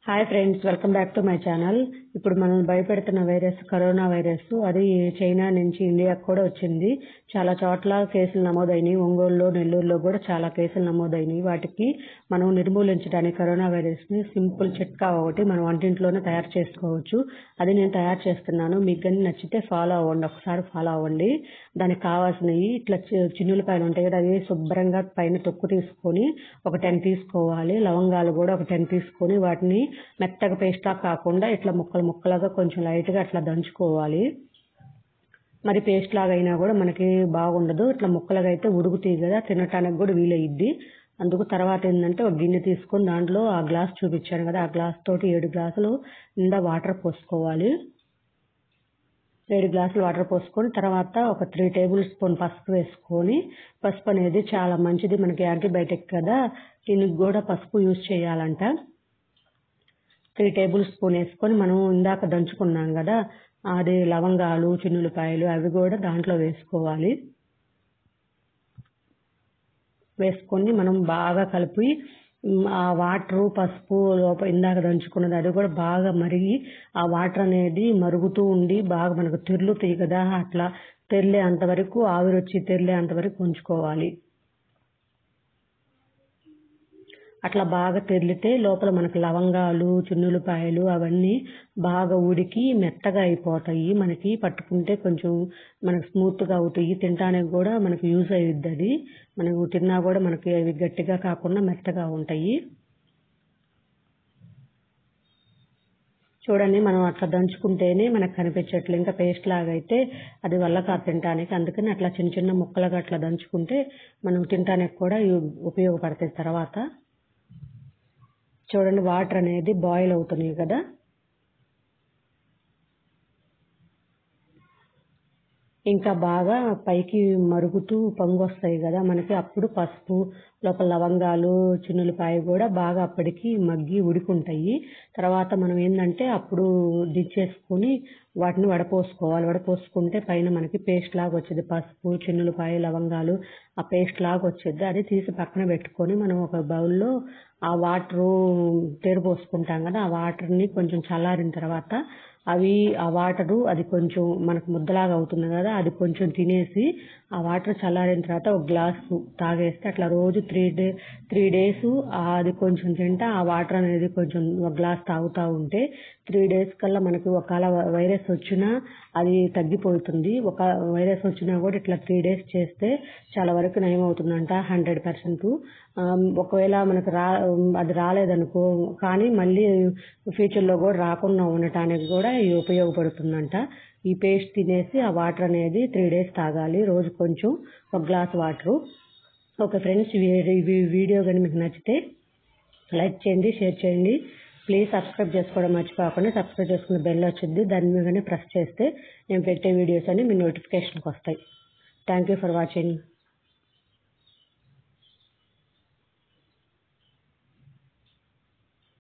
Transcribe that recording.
hi friends welcome back to my channel ఇప్పుడు మనల్ని భయపెడుతున్న వైరస్ కరోనా వైరస్ అది చైనా నుంచి ఇండియాకు కూడా వచ్చింది చాలా చోట్ల కేసులు నమోదైనవి ఒంగోలులో నెల్లూరులో కూడా చాలా కేసులు నమోదైనవి వాటికి మనం నిర్మూలించడానికి కరోనా వైరస్ ని సింపుల్ చిట్కా ఒకటి మనం వంటింట్లోనే తయారు చేసుకోవచ్చు అది నేను తయారు చేస్తున్నాను మీకు కానీ నచ్చితే ఫాలో అవ్వండి ఒకసారి ఫాలో అవ్వండి దానికి కావాల్సినవి ఇట్లా చిన్నులపాయలు ఉంటాయి కదా అవి శుభ్రంగా పైన తొక్కు తీసుకొని ఒక టెన్ తీసుకోవాలి లవంగాలు కూడా ఒక టెన్ తీసుకొని వాటిని మెత్తగా పేస్ట్ లా కాకుండా ఇట్లా ముక్కలు ముక్కలుగా కొంచెం లైట్ గా అట్లా దంచుకోవాలి మరి పేస్ట్ లాగా అయినా కూడా మనకి బాగుండదు ఇట్లా ముక్కలుగా అయితే ఉడుకుతాయి కదా తినటానికి కూడా వీలయ్యిద్ది అందుకు తర్వాత ఏంటంటే ఒక గిన్నె తీసుకొని దాంట్లో ఆ గ్లాస్ చూపించాను కదా ఆ గ్లాస్ తోటి ఏడు గ్లాసులు నిండా వాటర్ పోసుకోవాలి ఏడు గ్లాసులు వాటర్ పోసుకొని తర్వాత ఒక త్రీ టేబుల్ స్పూన్ పసుపు వేసుకొని పసుపు అనేది చాలా మంచిది మనకి యాంటీబయాటిక్ కదా దీనికి కూడా పసుపు యూజ్ చేయాలంట త్రీ టేబుల్ స్పూన్ వేసుకొని మనం ఇందాక దంచుకున్నాం కదా అది లవంగాలు చిన్నులపాయలు అవి కూడా దాంట్లో వేసుకోవాలి వేసుకొని మనం బాగా కలిపి ఆ వాటర్ పసుపు లోపల ఇందాక దంచుకున్నది అది కూడా బాగా మరిగి ఆ వాటర్ అనేది మరుగుతూ ఉండి బాగా మనకు తెరులుతాయి కదా అట్లా తెరిలే అంతవరకు ఆవిరి వచ్చి తెరిలే అంతవరకు ఉంచుకోవాలి అట్లా బాగా తెరిలితే లోపల మనకు లవంగాలు చున్నులపాయలు అవన్నీ బాగా ఉడికి మెత్తగా అయిపోతాయి మనకి పట్టుకుంటే కొంచెం మనకు స్మూత్గా అవుతాయి తినడానికి కూడా మనకు యూజ్ అయ్యిద్ది అది మనకు తిన్నా కూడా మనకి అవి గట్టిగా కాకుండా మెత్తగా ఉంటాయి చూడండి మనం అట్లా దంచుకుంటేనే మనకు కనిపించట్లేదు ఇంకా పేస్ట్ లాగా అయితే అది వల్ల కాదు తినడానికి అందుకని అట్లా చిన్న చిన్న ముక్కలుగా అట్లా దంచుకుంటే మనం తినడానికి కూడా ఉపయోగపడతాయి తర్వాత చూడండి వాటర్ అనేది బాయిల్ అవుతున్నాయి కదా ఇంకా బాగా పైకి మరుగుతూ పొంగు వస్తాయి కదా మనకి అప్పుడు పసుపు లోపల లవంగాలు చిన్నులపాయ కూడా బాగా అప్పటికి మగ్గి ఉడికుంటాయి తర్వాత మనం ఏంటంటే అప్పుడు దించేసుకొని వాటిని వడపోసుకోవాలి వడపోసుకుంటే పైన మనకి పేస్ట్ లాగా వచ్చేది పసుపు చిన్నులపాయ లవంగాలు ఆ పేస్ట్ లాగా వచ్చేది అది తీసి పక్కన పెట్టుకొని మనం ఒక బౌల్లో ఆ వాటరు పోసుకుంటాం కదా ఆ వాటర్ని కొంచెం చల్లారిన తర్వాత అవి ఆ వాటరు అది కొంచెం మనకు ముద్దలాగా అవుతుంది కదా అది కొంచెం తినేసి ఆ వాటర్ చల్లారిన తర్వాత ఒక గ్లాసు తాగేస్తే అట్లా రోజు త్రీ డే త్రీ డేస్ అది కొంచెం తింటే ఆ వాటర్ అనేది కొంచెం ఒక గ్లాస్ తాగుతూ ఉంటే త్రీ డేస్ కల్లా మనకి ఒకవేళ వైరస్ వచ్చినా అది తగ్గిపోతుంది ఒక వైరస్ వచ్చినా కూడా ఇట్లా త్రీ డేస్ చేస్తే చాలా వరకు నయం అవుతుందంట హండ్రెడ్ పర్సెంట్ ఒకవేళ మనకు రా అది రాలేదనుకో కానీ మళ్ళీ ఫ్యూచర్లో కూడా రాకుండా ఉండటానికి కూడా ఇది ఉపయోగపడుతుందంట ఈ పేస్ట్ తినేసి ఆ వాటర్ అనేది త్రీ డేస్ తాగాలి రోజు కొంచెం ఒక గ్లాస్ వాటరు ఓకే ఫ్రెండ్స్ ఈ వీడియో కానీ మీకు నచ్చితే లైక్ చేయండి షేర్ చేయండి ప్లీజ్ సబ్స్క్రైబ్ చేసుకోవడం మర్చిపోకుండా సబ్స్క్రైబ్ చేసుకున్న బెల్ వచ్చింది దాని మీదనే ప్రెస్ చేస్తే నేను పెట్టే వీడియోస్ అన్ని మీ నోటిఫికేషన్కి వస్తాయి థ్యాంక్ యూ ఫర్ వాచింగ్